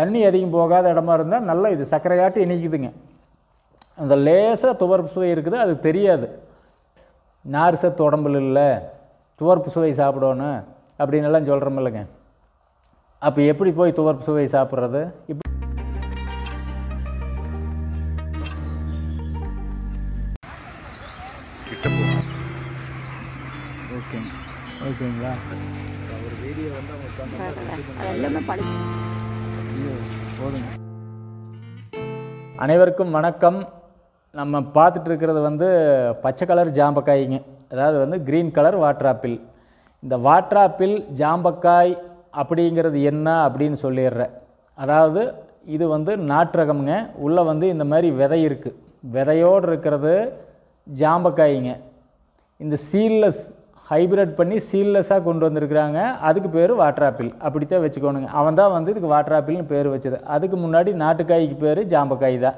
தண்ணி அதிகம் போகாத இடமா இருந்தால் நல்லா இது சர்க்கரையாட்டி இனிக்குதுங்க அந்த லேசாக துவர்ப்பு சுவை இருக்குது அது தெரியாது நார் சத்து உடம்புல இல்லை துவர்ப்பு சுவை சாப்பிடணும் அப்படின்னு எல்லாம் சொல்கிறோமில்லைங்க அப்போ எப்படி போய் துவர்ப்பு சுவை சாப்பிட்றது இப்போ கிட்ட போகணும் ஓகேங்க ஓகேங்களா ஒரு வீடியோ வந்து அவங்க எல்லாமே பழி போதுங்க அனைவருக்கும் வணக்கம் நம்ம பார்த்துட்டு இருக்கிறது வந்து பச்சை கலர் ஜாம்பக்காய்ங்க அதாவது வந்து க்ரீன் கலர் வாட்டர் ஆப்பிள் இந்த வாட்டர் ஆப்பிள் ஜாம்பக்காய் அப்படிங்கிறது என்ன அப்படின்னு சொல்லிடுறேன் அதாவது இது வந்து நாட்டு ரகம்ங்க உள்ளே வந்து இந்த மாதிரி விதை இருக்குது விதையோடு இருக்கிறது ஜாம்பக்காய்ங்க இந்த சீல்லஸ் ஹைபிரிட் பண்ணி சீல்லெஸ்ஸாக கொண்டு வந்திருக்கிறாங்க அதுக்கு பேர் வாட்டர் ஆப்பிள் அப்படித்தான் வச்சுக்கோணுங்க அவன் தான் வந்து இதுக்கு வாட்டர் ஆப்பிள்னு பேர் வச்சது அதுக்கு முன்னாடி நாட்டுக்காய்க்கு பேர் ஜாம்பக்காய் தான்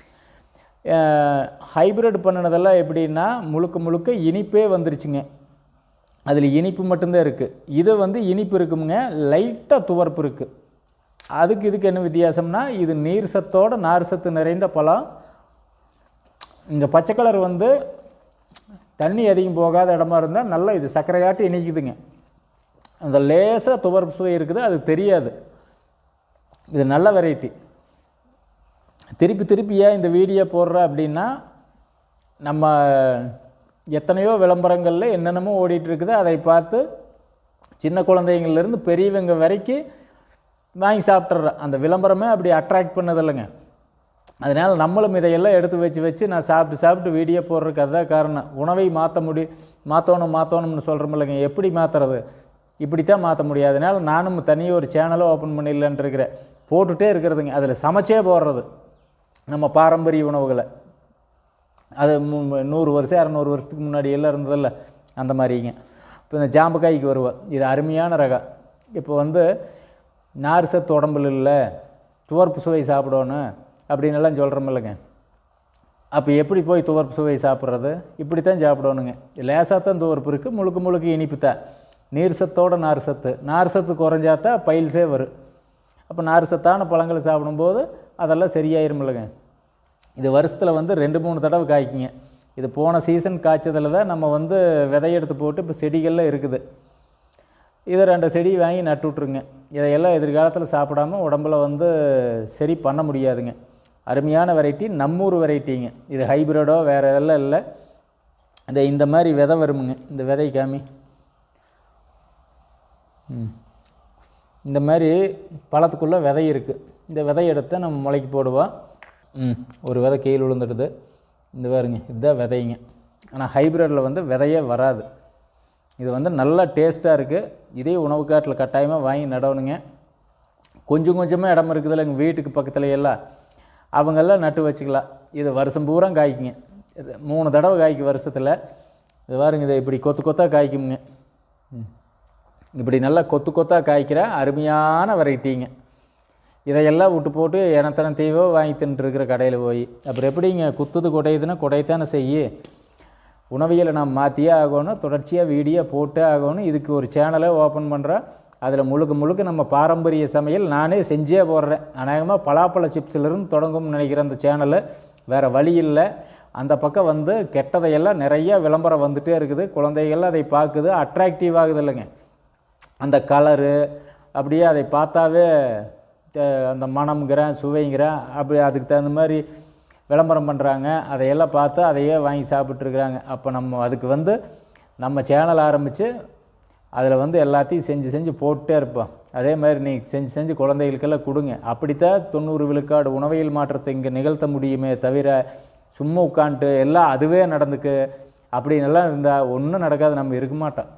ஹைபிரிட் பண்ணினதெல்லாம் எப்படின்னா முழுக்க முழுக்க இனிப்பே வந்துருச்சுங்க அதில் இனிப்பு மட்டும்தான் இருக்குது இது வந்து இனிப்பு இருக்குமுங்க லைட்டாக துவர்ப்பு இருக்குது அதுக்கு இதுக்கு என்ன வித்தியாசம்னா இது நீர் சத்தோட நார் சத்து நிறைந்த பழம் இந்த பச்சை கலர் வந்து தண்ணி அதிகம் போகாத இடமா இருந்தால் நல்லா இது சர்க்கரையாட்டி இனிக்குதுங்க அந்த லேசாக துவர்ப்பு சுவை இருக்குது அது தெரியாது இது நல்ல வெரைட்டி திருப்பி திருப்பி ஏன் இந்த வீடியோ போடுற அப்படின்னா நம்ம எத்தனையோ விளம்பரங்களில் என்னென்னமோ ஓடிட்டு இருக்குது அதை பார்த்து சின்ன குழந்தைங்கள்லேருந்து பெரியவங்க வரைக்கும் வாங்கி சாப்பிட்ற அந்த விளம்பரமே அப்படி அட்ராக்ட் பண்ணதில்லைங்க அதனால் நம்மளும் இதையெல்லாம் எடுத்து வச்சு வச்சு நான் சாப்பிட்டு சாப்பிட்டு வீடியோ போடுறதுக்கு அதுதான் காரணம் உணவை மாற்ற முடி மாற்றணும் மாற்றணும்னு சொல்கிறோம் இல்லைங்க எப்படி மாற்றுறது இப்படித்தான் மாற்ற முடியாது அதனால் நானும் தனியாக ஒரு சேனலும் ஓப்பன் பண்ணிடலான்ட்டு இருக்கிறேன் போட்டுகிட்டே இருக்கிறதுங்க அதில் சமைச்சே போடுறது நம்ம பாரம்பரிய உணவுகளை அது மு- நூறு வருஷம் இரநூறு வருஷத்துக்கு முன்னாடி எல்லாம் இருந்ததில்ல அந்த மாதிரிங்க இப்போ இந்த ஜாம்பக்காய்க்கு வருவோம் இது அருமையான ரகம் இப்போ வந்து நார் சத்து உடம்புல இல்லை துவர்ப்பு சுவை சாப்பிடணும் அப்படின்னு எல்லாம் சொல்கிறோமில்லைங்க அப்போ எப்படி போய் துவர்ப்பு சுவை சாப்பிட்றது இப்படி தான் சாப்பிடணுங்க லேசாக தான் துவர்ப்பு இருக்குது முழுக்க முழுக்க இனிப்பு தான் நீர் சத்தோட நார் சத்து நார் சத்து குறைஞ்சாதான் பைல்ஸே வரும் அப்போ நார் சத்தான பழங்களை சாப்பிடும்போது அதெல்லாம் சரியாயிருமில்லைங்க இது வருஷத்தில் வந்து ரெண்டு மூணு தடவை காய்க்குங்க இது போன சீசன் காய்ச்சதில் தான் நம்ம வந்து விதை எடுத்து போட்டு இப்போ செடிகளில் இருக்குது இதை ரெண்டு செடி வாங்கி நட்டு விட்ருங்க இதையெல்லாம் எதிர்காலத்தில் சாப்பிடாம உடம்புல வந்து சரி பண்ண முடியாதுங்க அருமையான வெரைட்டி நம்மூர் வெரைட்டிங்க இது ஹைப்ரிடோ வேறு இதெல்லாம் இல்லை இந்த இந்த மாதிரி விதை வருமுங்க இந்த விதை காமி ம். இந்த மாதிரி பழத்துக்குள்ளே விதை இருக்குது இந்த விதை எடுத்து நம்ம முளைக்கு போடுவோம் ம் ஒரு விதை கீழே விழுந்துடுது இந்த பாருங்க இதுதான் விதைங்க ஆனால் ஹைப்ரிட்டில் வந்து விதையே வராது இது வந்து நல்லா டேஸ்ட்டாக இருக்குது இதே உணவு காட்டில் கட்டாயமாக வாங்கி நடணுங்க கொஞ்சம் கொஞ்சமாக இடம் இருக்குதுல்ல எங்கள் வீட்டுக்கு பக்கத்துல எல்லாம் அவங்கெல்லாம் நட்டு வச்சுக்கலாம் இது வருஷம் பூரா காய்க்குங்க இது மூணு தடவை காய்க்கும் வருஷத்தில் இது பாருங்க இதை இப்படி கொத்து கொத்தாக காய்க்குமுங்க ம். இப்படி நல்லா கொத்து கொத்தாக காய்க்கிற அருமையான வெரைட்டிங்க இதையெல்லாம் விட்டு போட்டு எனத்தன தீவோ வாங்கி தின்ட்டுருக்கிற கடையில் போய் அப்புறம் எப்படிங்க குத்துது குடையுதுன்னா குடையத்தானே செய்யு உணவியலை நான் மாற்றியே ஆகணும் தொடர்ச்சியாக வீடியோ போட்டே ஆகணும் இதுக்கு ஒரு சேனலை ஓப்பன் பண்ணுறேன் அதில் முழுக்க முழுக்க நம்ம பாரம்பரிய சமையல் நானே செஞ்சே போடுறேன் அநேகமாக பலாப்பழ சிப்ஸ்லேருந்து தொடங்கும்னு நினைக்கிறேன் அந்த சேனலு வேறு வழி இல்லை அந்த பக்கம் வந்து கெட்டதையெல்லாம் நிறைய விளம்பரம் வந்துகிட்டே இருக்குது குழந்தைகள்லாம் அதை பார்க்குது அட்ராக்டிவ் ஆகுது இல்லைங்க அந்த கலரு அப்படியே அதை பார்த்தாவே த- அந்த மனம்ங்கிறேன் சுவைங்கிறேன் அப்படி அதுக்கு தகுந்த மாதிரி விளம்பரம் பண்ணுறாங்க அதையெல்லாம் பார்த்து அதையே வாங்கி சாப்பிட்ருக்குறாங்க அப்போ நம்ம அதுக்கு வந்து நம்ம சேனல் ஆரம்பித்து அதில் வந்து எல்லாத்தையும் செஞ்சு செஞ்சு போட்டுட்டே இருப்போம் அதே மாதிரி நீ செஞ்சு செஞ்சு குழந்தைகளுக்கெல்லாம் கொடுங்க அப்படித்தான் தொண்ணூறு விழுக்காடு உணவியல் மாற்றத்தை இங்கே நிகழ்த்த முடியுமே தவிர சும்மா உட்காந்துட்டு எல்லாம் அதுவே நடந்துக்கு அப்படின்னு எல்லாம் இருந்தால் ஒன்றும் நடக்காது நம்ம இருக்க மாட்டோம்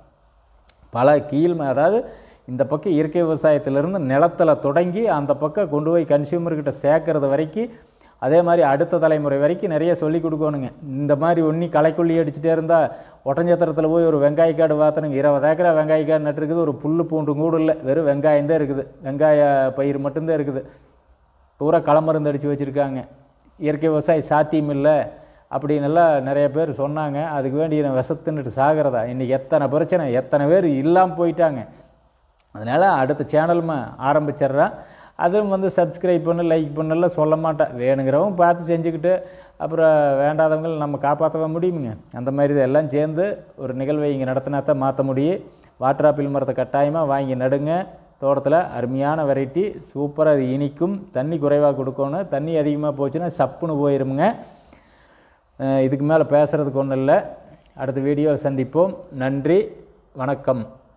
பல கீழ் அதாவது இந்த பக்கம் இயற்கை விவசாயத்திலிருந்து நிலத்துல தொடங்கி அந்த பக்கம் கொண்டு போய் கன்சியூமர்கிட்ட சேர்க்கறது வரைக்கும் அதே மாதிரி அடுத்த தலைமுறை வரைக்கும் நிறைய சொல்லி கொடுக்கணுங்க இந்த மாதிரி ஒன்றி களைக்கொல்லி அடிச்சுட்டே இருந்தால் ஒட்டஞ்சத்திரத்தில் போய் ஒரு வெங்காயக்காடு பார்த்தனுங்க இருபது ஏக்கரா வெங்காயக்காடு நட்டுருக்குது ஒரு புல் பூண்டு கூட இல்லை வெறும் வெங்காயம் தான் இருக்குது வெங்காய பயிர் மட்டும்தான் இருக்குது பூரா களமருந்து அடித்து வச்சுருக்காங்க இயற்கை விவசாயம் சாத்தியம் இல்லை அப்படின்னு எல்லாம் நிறைய பேர் சொன்னாங்க அதுக்கு வேண்டி நான் விஷத்துன்னுட்டு சாகிறதா இன்றைக்கி எத்தனை பிரச்சனை எத்தனை பேர் இல்லாமல் போயிட்டாங்க அதனால் அடுத்த சேனலுமே ஆரம்பிச்சிட்றேன் அதுவும் வந்து சப்ஸ்கிரைப் பண்ணு லைக் பண்ணலாம் சொல்ல மாட்டேன் வேணுங்கிறவங்க பார்த்து செஞ்சுக்கிட்டு அப்புறம் வேண்டாதவங்க நம்ம காப்பாற்றவே முடியுமுங்க அந்த மாதிரி இதெல்லாம் சேர்ந்து ஒரு நிகழ்வை இங்கே நடத்தினா தான் மாற்ற முடியும் வாட்டர் ஆப்பிள் மரத்தை கட்டாயமாக வாங்கி நடுங்க தோட்டத்தில் அருமையான வெரைட்டி சூப்பராக அது இனிக்கும் தண்ணி குறைவாக கொடுக்கணும் தண்ணி அதிகமாக போச்சுன்னா சப்புன்னு போயிருமுங்க அஹ் இதுக்கு மேலே பேசுகிறதுக்கு ஒன்றும் இல்லை அடுத்த வீடியோவில் சந்திப்போம் நன்றி வணக்கம்